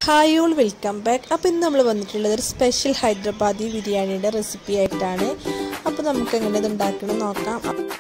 hi all welcome back അപ്പോൾ ഇന്ന് നമ്മൾ വന്നിട്ടുള്ളത് ഒരു സ്പെഷ്യൽ ഹൈദരാബാദി ബിരിയാണിയുടെ റെസിപ്പി ആയിട്ടാണ് അപ്പോൾ നമുക്ക് എങ്ങനെ ഇത് ഉണ്ടാക്കണം നോക്കാം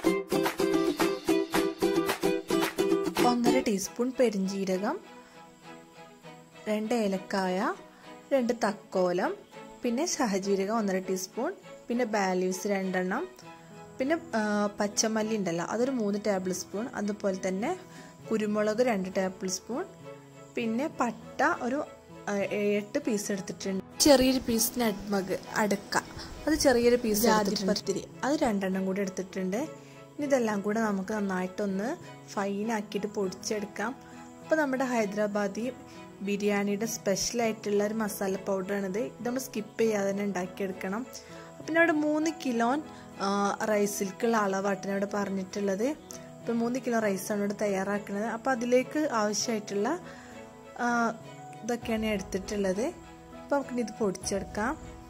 ഒന്നര ടീസ്പൂൺ പെരിഞ്ജീരകം രണ്ട് ഏലക്കായ രണ്ട് തക്കോലം പിന്നെ സഹജീരകം ഒന്നര ടീസ്പൂൺ പിന്നെ ബാലീവ്സ് രണ്ടെണ്ണം പിന്നെ പച്ചമല്ലി ഉണ്ടല്ലോ അതൊരു മൂന്ന് ടേബിൾ സ്പൂൺ അതുപോലെ തന്നെ കുരുമുളക് രണ്ട് ടേബിൾ സ്പൂൺ പിന്നെ പട്ട ഒരു എട്ട് പീസ് എടുത്തിട്ടുണ്ട് ചെറിയൊരു പീസ് നട്മഗ് അടക്ക അത് ചെറിയൊരു പീസ് ജാതിപത്തിരി അത് രണ്ടെണ്ണം കൂടി എടുത്തിട്ടുണ്ട് ഇനി ഇതെല്ലാം കൂടെ നമുക്ക് നന്നായിട്ടൊന്ന് ഫൈനാക്കിയിട്ട് പൊടിച്ചെടുക്കാം അപ്പോൾ നമ്മുടെ ഹൈദരാബാദി ബിരിയാണിയുടെ സ്പെഷ്യൽ ആയിട്ടുള്ള ഒരു മസാല പൗഡറാണിത് ഇത് നമ്മൾ സ്കിപ്പ് ചെയ്യാതെ തന്നെ ഉണ്ടാക്കിയെടുക്കണം പിന്നെ അവിടെ മൂന്ന് കിലോൻ റൈസിലേക്കുള്ള അളവാട്ടാണ് ഇവിടെ പറഞ്ഞിട്ടുള്ളത് ഇപ്പം മൂന്ന് കിലോ റൈസാണ് ഇവിടെ തയ്യാറാക്കുന്നത് അപ്പോൾ അതിലേക്ക് ആവശ്യമായിട്ടുള്ള ഇതൊക്കെയാണ് എടുത്തിട്ടുള്ളത് അപ്പോൾ നമുക്ക് ഇത് പൊടിച്ചെടുക്കാം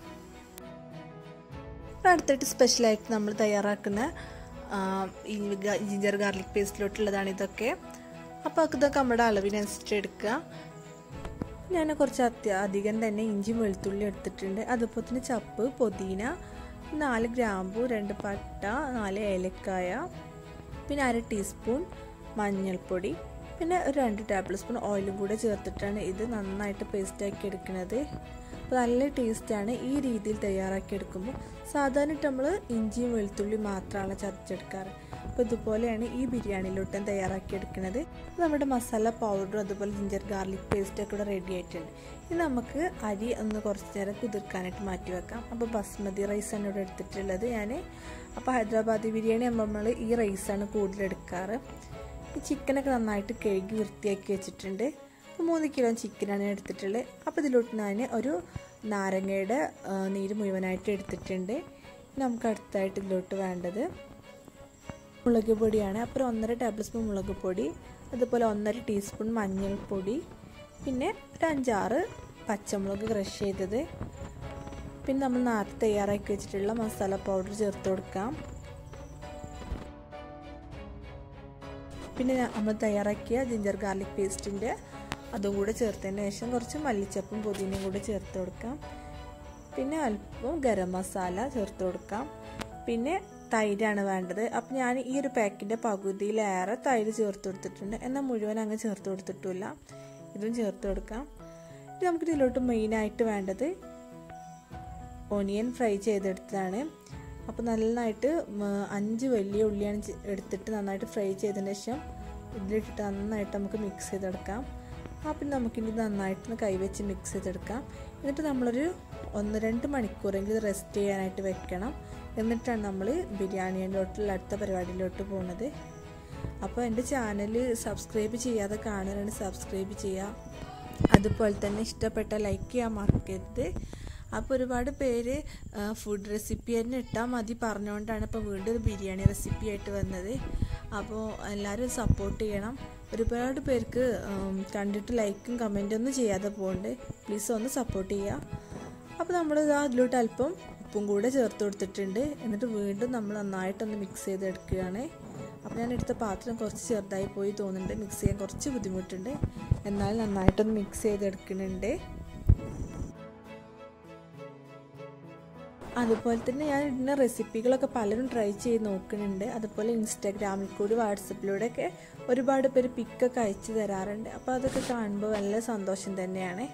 അടുത്തായിട്ട് സ്പെഷ്യലായിട്ട് നമ്മൾ തയ്യാറാക്കുന്ന ഈ ജിഞ്ചർ ഗാർലിക് പേസ്റ്റിലോട്ടുള്ളതാണ് ഇതൊക്കെ അപ്പോൾ ഇതൊക്കെ നമ്മുടെ അളവിനനുസരിച്ച് എടുക്കുക ഞാൻ കുറച്ച് അത്യ അധികം തന്നെ ഇഞ്ചിയും വെളുത്തുള്ളി എടുത്തിട്ടുണ്ട് അതുപോലെ തന്നെ ചപ്പ് പൊതീന നാല് ഗ്രാമ്പു രണ്ട് പട്ട നാല് ഏലക്കായ പിന്നെ അര ടീസ്പൂൺ മഞ്ഞൾപ്പൊടി പിന്നെ ഒരു രണ്ട് ടേബിൾ സ്പൂൺ ഓയിലും കൂടെ ചേർത്തിട്ടാണ് ഇത് നന്നായിട്ട് പേസ്റ്റാക്കി എടുക്കുന്നത് അപ്പോൾ നല്ല ടേസ്റ്റാണ് ഈ രീതിയിൽ തയ്യാറാക്കി എടുക്കുമ്പോൾ സാധാരണ നമ്മൾ ഇഞ്ചിയും വെളുത്തുള്ളി മാത്രമാണ് ചതച്ചെടുക്കാറ് അപ്പോൾ ഇതുപോലെയാണ് ഈ ബിരിയാണിയിലോട്ട് തയ്യാറാക്കി എടുക്കുന്നത് നമ്മുടെ മസാല പൗഡറും അതുപോലെ ജിഞ്ചർ ഗാർലിക് പേസ്റ്റൊക്കെ ഇവിടെ റെഡി ആയിട്ടുണ്ട് ഇനി നമുക്ക് അരി ഒന്ന് കുറച്ച് നേരം കുതിർക്കാനായിട്ട് മാറ്റി വെക്കാം അപ്പോൾ ബസ്മതി റൈസാണ് ഇവിടെ എടുത്തിട്ടുള്ളത് ഞാൻ അപ്പോൾ ഹൈദരാബാദി ബിരിയാണി നമ്മൾ ഈ റൈസാണ് കൂടുതൽ എടുക്കാറ് ഈ ചിക്കനൊക്കെ നന്നായിട്ട് കഴുകി വൃത്തിയാക്കി വെച്ചിട്ടുണ്ട് അപ്പോൾ മൂന്ന് കിലോ ചിക്കനാണ് എടുത്തിട്ടുള്ളത് അപ്പോൾ ഇതിലോട്ട് ഞാൻ ഒരു നാരങ്ങയുടെ നീര് മുഴുവനായിട്ട് എടുത്തിട്ടുണ്ട് നമുക്ക് അടുത്തായിട്ട് ഇതിലോട്ട് വേണ്ടത് മുളക് പൊടിയാണ് അപ്പോൾ ഒന്നര ടേബിൾ സ്പൂൺ മുളക് പൊടി അതുപോലെ ഒന്നര ടീസ്പൂൺ മഞ്ഞൾപ്പൊടി പിന്നെ ഒരു അഞ്ചാറ് പച്ചമുളക് ക്രഷ് ചെയ്തത് പിന്നെ നമ്മൾ നേരത്തെ തയ്യാറാക്കി വെച്ചിട്ടുള്ള മസാല പൗഡർ ചേർത്ത് കൊടുക്കാം പിന്നെ നമ്മൾ തയ്യാറാക്കിയ ജിഞ്ചർ ഗാർലിക് പേസ്റ്റിൻ്റെ അതും കൂടെ ചേർത്തതിന് ശേഷം കുറച്ച് മല്ലിച്ചപ്പും പുതിനയും കൂടെ ചേർത്ത് കൊടുക്കാം പിന്നെ അല്പം ഗരം മസാല ചേർത്ത് കൊടുക്കാം പിന്നെ തൈരാണ് വേണ്ടത് അപ്പം ഞാൻ ഈ ഒരു പാക്കിൻ്റെ പകുതിയിലേറെ തൈര് ചേർത്ത് കൊടുത്തിട്ടുണ്ട് എന്നാൽ മുഴുവൻ അങ്ങ് ചേർത്ത് കൊടുത്തിട്ടില്ല ഇതും ചേർത്ത് കൊടുക്കാം ഇനി നമുക്ക് ഇതിലോട്ട് മെയിനായിട്ട് വേണ്ടത് ഒനിയൻ ഫ്രൈ ചെയ്തെടുത്തതാണ് അപ്പോൾ നന്നായിട്ട് അഞ്ച് വലിയ ഉള്ളിയാണ് എടുത്തിട്ട് നന്നായിട്ട് ഫ്രൈ ചെയ്തതിന് ശേഷം ഇതിലിട്ടിട്ട് നന്നായിട്ട് നമുക്ക് മിക്സ് ചെയ്തെടുക്കാം ആ പിന്നെ നമുക്കിനി നന്നായിട്ട് കൈവച്ച് മിക്സ് ചെയ്തെടുക്കാം എന്നിട്ട് നമ്മളൊരു ഒന്ന് രണ്ട് മണിക്കൂറെങ്കിലും റെസ്റ്റ് ചെയ്യാനായിട്ട് വെക്കണം എന്നിട്ടാണ് നമ്മൾ ബിരിയാണിയിലോട്ടുള്ള അടുത്ത പരിപാടിയിലോട്ട് പോകുന്നത് അപ്പോൾ എൻ്റെ ചാനൽ സബ്സ്ക്രൈബ് ചെയ്യാതെ കാണാനാണ് സബ്സ്ക്രൈബ് ചെയ്യുക അതുപോലെ തന്നെ ഇഷ്ടപ്പെട്ട ലൈക്ക് ചെയ്യാൻ മറക്കരുത് അപ്പോൾ ഒരുപാട് പേര് ഫുഡ് റെസിപ്പി തന്നെ ഇട്ടാൽ മതി പറഞ്ഞുകൊണ്ടാണ് ഇപ്പോൾ വീണ്ടും ഒരു ബിരിയാണി റെസിപ്പി ആയിട്ട് വന്നത് അപ്പോൾ എല്ലാവരും സപ്പോർട്ട് ചെയ്യണം ഒരുപാട് പേർക്ക് കണ്ടിട്ട് ലൈക്കും കമൻറ്റും ഒന്നും ചെയ്യാതെ പോകുന്നുണ്ട് പ്ലീസ് ഒന്ന് സപ്പോർട്ട് ചെയ്യുക അപ്പോൾ നമ്മൾ ഇതാ അതിലോട്ട് അല്പം ഉപ്പും കൂടെ ചേർത്ത് കൊടുത്തിട്ടുണ്ട് എന്നിട്ട് വീണ്ടും നമ്മൾ നന്നായിട്ടൊന്ന് മിക്സ് ചെയ്തെടുക്കുകയാണ് അപ്പോൾ ഞാൻ എടുത്ത പാത്രം കുറച്ച് ചെറുതായി പോയി തോന്നുന്നുണ്ട് മിക്സ് ചെയ്യാൻ കുറച്ച് ബുദ്ധിമുട്ടുണ്ട് എന്നാൽ നന്നായിട്ടൊന്ന് മിക്സ് ചെയ്തെടുക്കുന്നുണ്ട് അതുപോലെ തന്നെ ഞാൻ ഇടുന്ന റെസിപ്പികളൊക്കെ പലരും ട്രൈ ചെയ്ത് നോക്കുന്നുണ്ട് അതുപോലെ ഇൻസ്റ്റാഗ്രാമിൽ കൂടി വാട്സപ്പിലൂടെ ഒക്കെ ഒരുപാട് പേര് പിക്കൊക്കെ അയച്ചു തരാറുണ്ട് അപ്പോൾ അതൊക്കെ കാണുമ്പോൾ നല്ല സന്തോഷം തന്നെയാണ്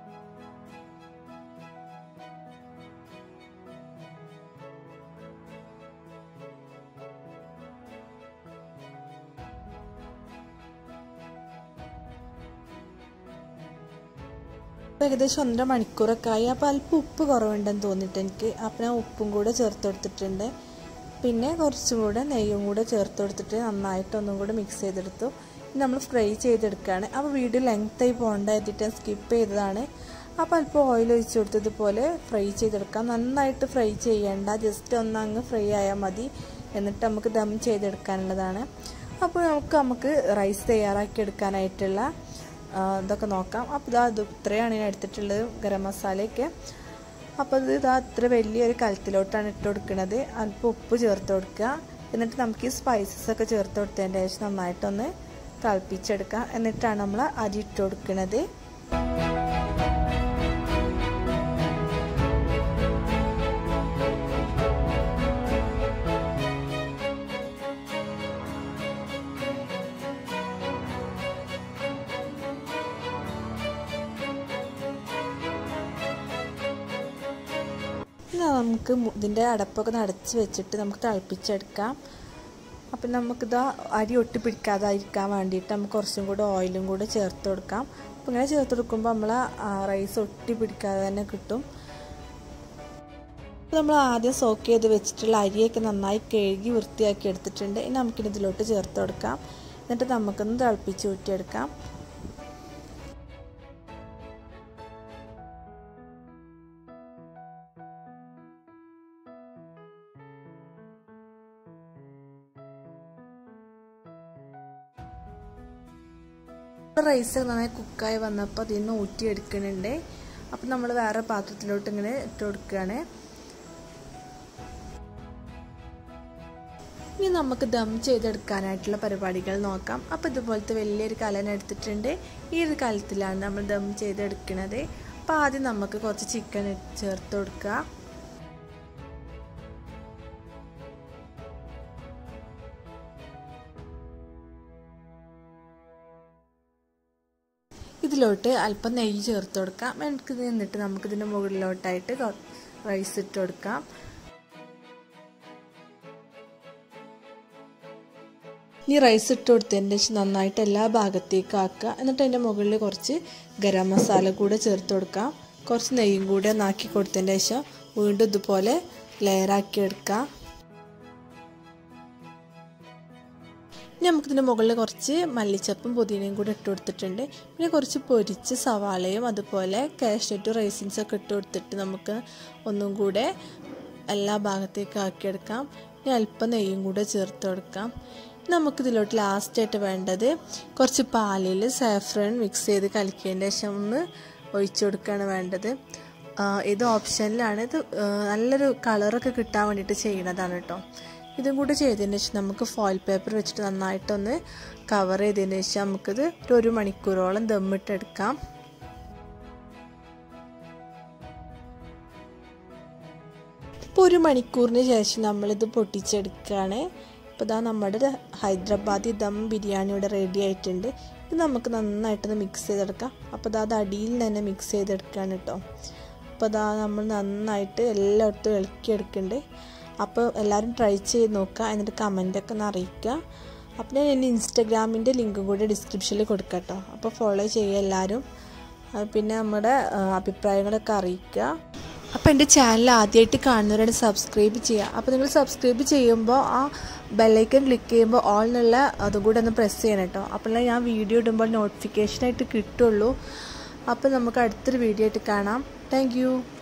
ഏകദേശം ഒന്നര മണിക്കൂറൊക്കെ ആയി അപ്പോൾ അല്പം ഉപ്പ് കുറവുണ്ടെന്ന് തോന്നിയിട്ട് എനിക്ക് അപ്പോൾ ഞാൻ ഉപ്പും കൂടെ ചേർത്ത് കൊടുത്തിട്ടുണ്ട് പിന്നെ കുറച്ചും കൂടെ നെയ്യും കൂടെ ചേർത്ത് കൊടുത്തിട്ട് നന്നായിട്ട് ഒന്നും കൂടെ മിക്സ് ചെയ്തെടുത്തു നമ്മൾ ഫ്രൈ ചെയ്തെടുക്കുകയാണ് അപ്പോൾ വീഡിയോ ലെങ്ത്തായി പോകണ്ടായിട്ട് ഞാൻ സ്കിപ്പ് ചെയ്തതാണ് അപ്പോൾ അല്പം ഓയിൽ ഒഴിച്ച് കൊടുത്തതുപോലെ ഫ്രൈ ചെയ്തെടുക്കാം നന്നായിട്ട് ഫ്രൈ ചെയ്യേണ്ട ജസ്റ്റ് ഒന്ന് അങ്ങ് ഫ്രൈ ആയാൽ മതി എന്നിട്ട് നമുക്ക് ദം ചെയ്തെടുക്കാനുള്ളതാണ് അപ്പോൾ നമുക്ക് നമുക്ക് റൈസ് തയ്യാറാക്കി എടുക്കാനായിട്ടുള്ള ഇതൊക്കെ നോക്കാം അപ്പോൾ ഇതാ ഇത് ഇത്രയാണ് ഞാൻ എടുത്തിട്ടുള്ളത് ഗരം മസാലയൊക്കെ അപ്പോൾ ഇത് ഇതാ ഇത്ര വലിയൊരു കലത്തിലോട്ടാണ് ഇട്ട് കൊടുക്കുന്നത് അല്പം ഉപ്പ് ചേർത്ത് കൊടുക്കുക എന്നിട്ട് നമുക്ക് ഈ സ്പൈസസ് ഒക്കെ ചേർത്ത് കൊടുത്തതിൻ്റെ ശേഷം നന്നായിട്ടൊന്ന് തിളപ്പിച്ചെടുക്കാം എന്നിട്ടാണ് നമ്മൾ അരി ഇട്ട് കൊടുക്കുന്നത് നമുക്ക് ഇതിൻ്റെ അടപ്പൊക്കെ ഒന്ന് അടച്ച് വെച്ചിട്ട് നമുക്ക് തിളപ്പിച്ചെടുക്കാം അപ്പം നമുക്കിതാ അരി ഒട്ടി പിടിക്കാതായിരിക്കാൻ വേണ്ടിയിട്ട് നമുക്ക് കുറച്ചും കൂടെ ഓയിലും കൂടെ ചേർത്ത് കൊടുക്കാം അപ്പം ഇങ്ങനെ ചേർത്ത് കൊടുക്കുമ്പോൾ നമ്മൾ റൈസ് ഒട്ടി പിടിക്കാതെ തന്നെ കിട്ടും നമ്മൾ ആദ്യം സോക്ക് ചെയ്ത് വെച്ചിട്ടുള്ള അരിയൊക്കെ നന്നായി കഴുകി വൃത്തിയാക്കി എടുത്തിട്ടുണ്ട് ഇനി നമുക്കിനി ഇതിലോട്ട് ചേർത്ത് കൊടുക്കാം എന്നിട്ട് നമുക്കൊന്ന് തിളപ്പിച്ച് ഊറ്റിയെടുക്കാം റൈസ് നന്നായി കുക്കായി വന്നപ്പോൾ അതിൽ നിന്ന് ഊറ്റിയെടുക്കുന്നുണ്ട് അപ്പം നമ്മൾ വേറെ പാത്രത്തിലോട്ട് ഇങ്ങനെ ഇട്ട് കൊടുക്കുകയാണ് ഇനി നമുക്ക് ദം ചെയ്തെടുക്കാനായിട്ടുള്ള പരിപാടികൾ നോക്കാം അപ്പോൾ ഇതുപോലത്തെ വലിയൊരു കലൻ എടുത്തിട്ടുണ്ട് ഈ ഒരു കലത്തിലാണ് നമ്മൾ ദം ചെയ്തെടുക്കുന്നത് അപ്പോൾ ആദ്യം നമുക്ക് കുറച്ച് ചിക്കൻ ചേർത്ത് കൊടുക്കുക ഇതിലോട്ട് അല്പം നെയ്യ് ചേർത്ത് കൊടുക്കാം എനിക്ക് നിന്നിട്ട് നമുക്കിതിൻ്റെ മുകളിലോട്ടായിട്ട് റൈസ് ഇട്ട് കൊടുക്കാം ഈ റൈസ് ഇട്ട് കൊടുത്തതിന് ശേഷം നന്നായിട്ട് എല്ലാ ഭാഗത്തേക്കും ആക്കുക എന്നിട്ട് അതിൻ്റെ മുകളിൽ കുറച്ച് ഗരം മസാല കൂടെ ചേർത്ത് കൊടുക്കാം കുറച്ച് നെയ്യും കൂടെ ഒന്നാക്കി കൊടുത്തതിന് ശേഷം വീണ്ടും ഇതുപോലെ ലെയറാക്കി എടുക്കാം ഇനി നമുക്കിതിൻ്റെ മുകളിൽ കുറച്ച് മല്ലിച്ചപ്പും പുതിനയും കൂടെ ഇട്ട് കൊടുത്തിട്ടുണ്ട് പിന്നെ കുറച്ച് പൊരിച്ച് സവാളയും അതുപോലെ കാഷ്യറ്റും റൈസിൻസും ഒക്കെ ഇട്ട് കൊടുത്തിട്ട് നമുക്ക് ഒന്നും കൂടെ എല്ലാ ഭാഗത്തേക്കും ആക്കിയെടുക്കാം ഇനി അല്പം നെയ്യും കൂടെ ചേർത്ത് കൊടുക്കാം നമുക്കിതിലോട്ട് ലാസ്റ്റായിട്ട് വേണ്ടത് കുറച്ച് പാലിൽ സാഫ്രൺ മിക്സ് ചെയ്ത് കലക്കിയതിൻ്റെ ശേഷം ഒന്ന് ഒഴിച്ചു കൊടുക്കുകയാണ് വേണ്ടത് ഇത് ഓപ്ഷനിലാണ് ഇത് നല്ലൊരു കളറൊക്കെ കിട്ടാൻ വേണ്ടിയിട്ട് ചെയ്യണതാണ് കേട്ടോ ഇതും കൂടി ചെയ്തതിന് ശേഷം നമുക്ക് ഫോയിൽ പേപ്പർ വെച്ചിട്ട് നന്നായിട്ടൊന്ന് കവർ ചെയ്തതിന് ശേഷം നമുക്കിത് ഒരു ഒരു മണിക്കൂറോളം ദമ്മിട്ടെടുക്കാം ഇപ്പോൾ ഒരു മണിക്കൂറിന് ശേഷം നമ്മളിത് പൊട്ടിച്ചെടുക്കുകയാണ് അപ്പോൾ ഇതാ നമ്മുടെ ഹൈദരാബാദി ദം ബിരിയാണി ഇവിടെ റെഡി ആയിട്ടുണ്ട് ഇത് നമുക്ക് നന്നായിട്ടൊന്ന് മിക്സ് ചെയ്തെടുക്കാം അപ്പോൾ ഇതാ അത് അടിയിൽ തന്നെ മിക്സ് ചെയ്തെടുക്കുകയാണ് കേട്ടോ അപ്പോൾ ഇതാ നമ്മൾ നന്നായിട്ട് എല്ലായിടത്തും ഇളക്കിയെടുക്കുന്നുണ്ട് അപ്പോൾ എല്ലാവരും ട്രൈ ചെയ്ത് നോക്കുക എന്നിട്ട് കമൻ്റൊക്കെ ഒന്ന് അറിയിക്കുക അപ്പോൾ ഞാൻ എൻ്റെ ഇൻസ്റ്റഗ്രാമിൻ്റെ ലിങ്കും കൂടി ഡിസ്ക്രിപ്ഷനിൽ കൊടുക്കാം കേട്ടോ അപ്പോൾ ഫോളോ ചെയ്യുക എല്ലാവരും പിന്നെ നമ്മുടെ അഭിപ്രായങ്ങളൊക്കെ അറിയിക്കുക അപ്പോൾ എൻ്റെ ചാനൽ ആദ്യമായിട്ട് കാണുന്നവരാണ് സബ്സ്ക്രൈബ് ചെയ്യുക അപ്പോൾ നിങ്ങൾ സബ്സ്ക്രൈബ് ചെയ്യുമ്പോൾ ആ ബെല്ലൈക്കൺ ക്ലിക്ക് ചെയ്യുമ്പോൾ ഓൾ എന്നുള്ള അതും കൂടെ ഒന്ന് പ്രസ് ചെയ്യണം കേട്ടോ അപ്പോൾ ഞാൻ വീഡിയോ ഇടുമ്പോൾ നോട്ടിഫിക്കേഷനായിട്ട് കിട്ടുള്ളൂ അപ്പോൾ നമുക്ക് അടുത്തൊരു വീഡിയോ ആയിട്ട് കാണാം താങ്ക്